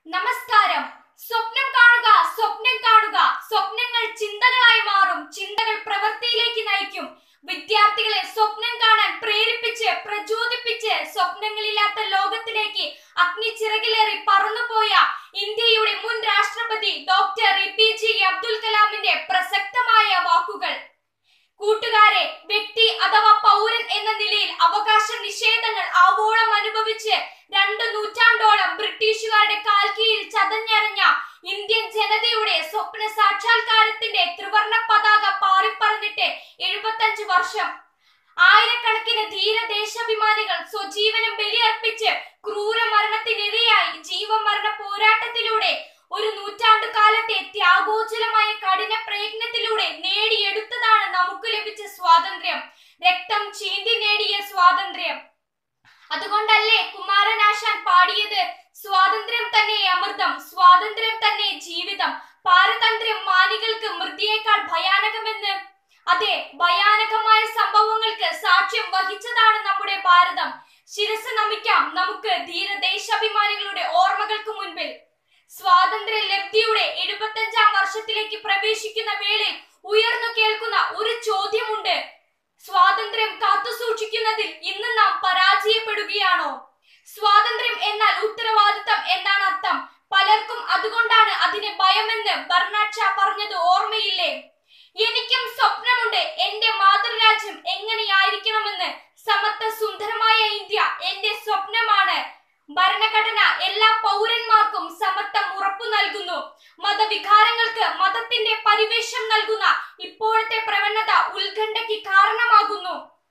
നമസ്കാരം സ്വപ്നം കാണുക സ്വപ്നം കാണുക സ്വപ്നങ്ങൾ ചിന്തകളായി മാറും ചിന്തകൾ പ്രവൃത്തിയിലേക്ക് നയിക്കും വിദ്യാർത്ഥികളെ സ്വപ്നം കാണാൻ പ്രേരിപ്പിച്ച് പ്രചോദിപ്പിച്ച് സ്വപ്നങ്ങളില്ലാത്ത ലോകത്തിലേക്ക് അഗ്നിച്ചിറകിലേറി പറന്നുപോയ ഇന്ത്യയുടെ മുൻ രാഷ്ട്രപതി doctor A P J Abdul കലാമിന്റെ പ്രസക്തമായ വാക്കുകൾ കൂട്ടുകാരെ വ്യക്തി അഥവാ പൗരൻ എന്ന നിലയിൽ അവകാശ നിഷേധങ്ങൾ ആവോളം അനുഭവിച്ച് രണ്ട് നൂറ്റാണ്ടോളം ബ്രിട്ടീഷുകാരുടെ കാൽക്കീഴിൽ ചതഞ്ഞറിഞ്ഞ ഇന്ത്യൻ ജനതയുടെ സ്വപ്ന സാക്ഷാത്കാരത്തിന്റെ ത്രിവർണ പതാക പാറിപ്പറന്നിട്ട് എഴുപത്തഞ്ച് വർഷം ആയിരക്കണക്കിന് ധീര ദേശാഭിമാനികൾ സ്വജീവനം ബലിയർപ്പിച്ച് ക്രൂര മരണത്തിനിരയായി ജീവമരണ പോരാട്ടത്തിലൂടെ ഒരു നൂറ്റാണ്ടു കാലത്തെ ത്യാഗോജ്വലമായ കഠിന പ്രയത്നത്തിലൂടെ നേടിയെടുത്തതാണ് നമുക്ക് ലഭിച്ച സ്വാതന്ത്ര്യം രക്തം ചീന്തി നേടിയ സ്വാതന്ത്ര്യം അതുകൊണ്ടല്ലേ കുമാരനാശാൻ പാടിയത് സ്വാതന്ത്ര്യം തന്നെ അമൃതം സ്വാതന്ത്ര്യം തന്നെ ജീവിതം പാരതന്ത്ര്യം മാനികൾക്ക് മൃതിയേക്കാൾ ഭയാനകമെന്ന് അതെ ഭയാനകമായ സംഭവങ്ങൾക്ക് സാക്ഷ്യം വഹിച്ചതാണ് നമ്മുടെ ഭാരതം ശിരസ് നമിക്കാം നമുക്ക് ധീരദേശാഭിമാനികളുടെ ഓർമ്മകൾക്ക് മുൻപിൽ സ്വാതന്ത്ര്യ ലബ്ധിയുടെ എഴുപത്തഞ്ചാം വർഷത്തിലേക്ക് പ്രവേശിക്കുന്ന വേളയിൽ ഉയർന്നു കേൾക്കുന്ന ഒരു ചോദ്യമുണ്ട് സ്വാതന്ത്ര്യം കാത്തു സൂക്ഷിക്കുന്നതിൽ ഇന്ന് നാം പരാജയപ്പെടുകയാണോ സ്വാതന്ത്ര്യം എന്നാൽ ഉത്തരവാദിത്തം എന്നാണ് അർത്ഥം പലർക്കും അതുകൊണ്ടാണ് അതിന് ഭയമെന്ന് ബർണാഡ് ഷാ പറഞ്ഞത് ഓർമ്മയില്ലേ എനിക്കും സ്വപ്നമുണ്ട് എന്റെ മാതൃരാജ്യം എങ്ങനെയായിരിക്കണമെന്ന് സമത്വ സുന്ദരമായ ഇന്ത്യ എന്റെ സ്വപ്നമാണ് ഭരണഘടന എല്ലാ പൗരന്മാർക്കും സമത്വം ഉറപ്പു നൽകുന്നു മതവികാരങ്ങൾക്ക് മതത്തിന്റെ പരിവേഷം നൽകുന്ന ഇപ്പോഴത്തെ പ്രവണത ഉത്കണ്ഠയ്ക്ക് കാരണമാകുന്നു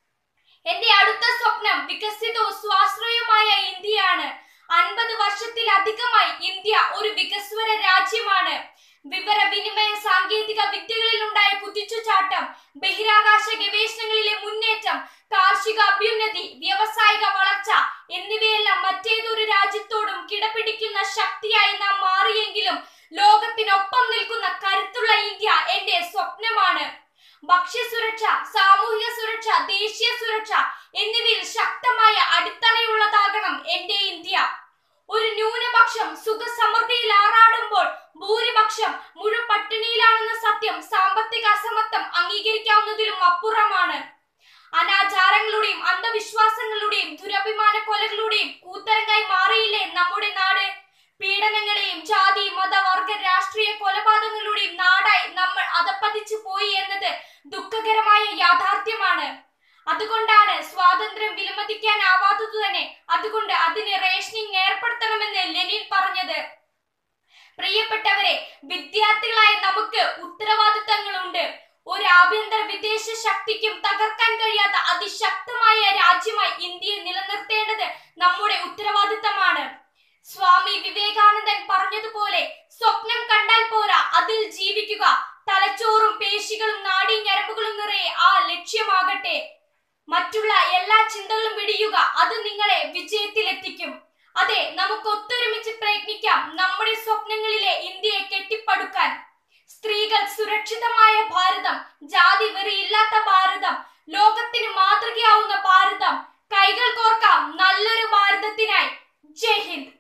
എന്റെ അടുത്ത സ്വപ്നം വികസിതവും സ്വാശ്രയവുമായ ഇന്ത്യയാണ് അൻപത് വർഷത്തിലധികമായി ഇന്ത്യ ഒരു വികസ്വര രാജ്യമാണ് വിവര വിനിമയ സാങ്കേതിക വിദ്യകളിൽ ഉണ്ടായ കുതിച്ചുചാട്ടം ബഹിരാകാശ ഗവേഷണങ്ങളിലെ മുന്നേറ്റം കാർഷിക അഭ്യുന്നതി വ്യാവസായിക വളർച്ച എന്നിവയെല്ലാം മറ്റേതൊരു രാജ്യത്തോടും കിടപിടിക്കുന്ന ശക്തിയായി നാം മാറിയെങ്കിലും ലോകത്തിനൊപ്പം നിൽക്കുന്ന കരുത്തുള്ള ഇന്ത്യ എന്റെ സ്വപ്നമാണ് ഭക്ഷ്യസുരക്ഷ സാമൂഹിക സുരക്ഷ ദേശീയ സുരക്ഷ എന്നിവയിൽ ശക്തമായ അടിത്തറയുള്ളതാകണം എന്റെ ഇന്ത്യ ഒരു ന്യൂനപക്ഷം സുഖസമൃദ്ധിയിൽ ആറാടുമ്പോൾ ഭൂരിപക്ഷം മുഴു പട്ടിണിയിലാണെന്ന സത്യം സാമ്പത്തിക അസമത്വം അംഗീകരിക്കാവുന്നതിലും അപ്പുറമാണ് അനാചാരങ്ങളുടെയും അന്ധവിശ്വാസങ്ങളുടെയും ദുരഭിമാന കൊലകളുടെയും കൂത്തരങ്ങായി മാറിയില്ലേ നമ്മുടെ നാട് പീഡനങ്ങളെയും ജാതി മത വർഗ രാഷ്ട്രീയ കൊലപാതകങ്ങളുടെയും നാടായി നമ്മൾ അധപ്പതിച്ചു പോയി എന്നത് ദുഃഖകരമായ യാഥാർത്ഥ്യമാണ് അതുകൊണ്ടാണ് സ്വാതന്ത്ര്യം വിലമതിക്കാനാവാത്തത് തന്നെ അതുകൊണ്ട് അതിന് റേഷനിങ് ഏർപ്പെടുത്തണമെന്ന് ലെനിൻ പറഞ്ഞത് പ്രിയപ്പെട്ടവരെ വിദ്യാർത്ഥികളായ നമുക്ക് ഉത്തരവാദിത്തങ്ങളുണ്ട് ഒരു ആഭ്യന്തര വിദേശ ശക്തിക്കും തകർക്കാൻ കഴിയാത്ത അതിശക്തമായ രാജ്യമായി ഇന്ത്യയെ നിലനിർത്തേണ്ടത് നമ്മുടെ ഉത്തരവാദിത്തമാണ് സ്വാമി വിവേകാനന്ദൻ പറഞ്ഞതുപോലെ സ്വപ്നം കണ്ടാൽ പോരാ അതിൽ ജീവിക്കുക തലച്ചോറും പേശികളും നാഡീ ഞരമ്പുകളും നിറയെ ആ ലക്ഷ്യമാകട്ടെ മറ്റുള്ള എല്ലാ ചിന്തകളും വെടിയുക അത് നിങ്ങളെ വിജയത്തിലെത്തിക്കും അതെ നമുക്ക് ഒത്തൊരുമിച്ച് പ്രയത്നിക്കാം നമ്മുടെ സ്വപ്നങ്ങളിലെ ഇന്ത്യയെ കെട്ടിപ്പടുക്കാൻ സ്ത്രീകൾ സുരക്ഷിതമായ ഭാരതം ജാതി വെറിയില്ലാത്ത ഭാരതം ലോകത്തിന് മാതൃകയാവുന്ന ഭാരതം കൈകൾ കോർക്കാം നല്ലൊരു ഭാരതത്തിനായി ജയ് ഹിന്ദ്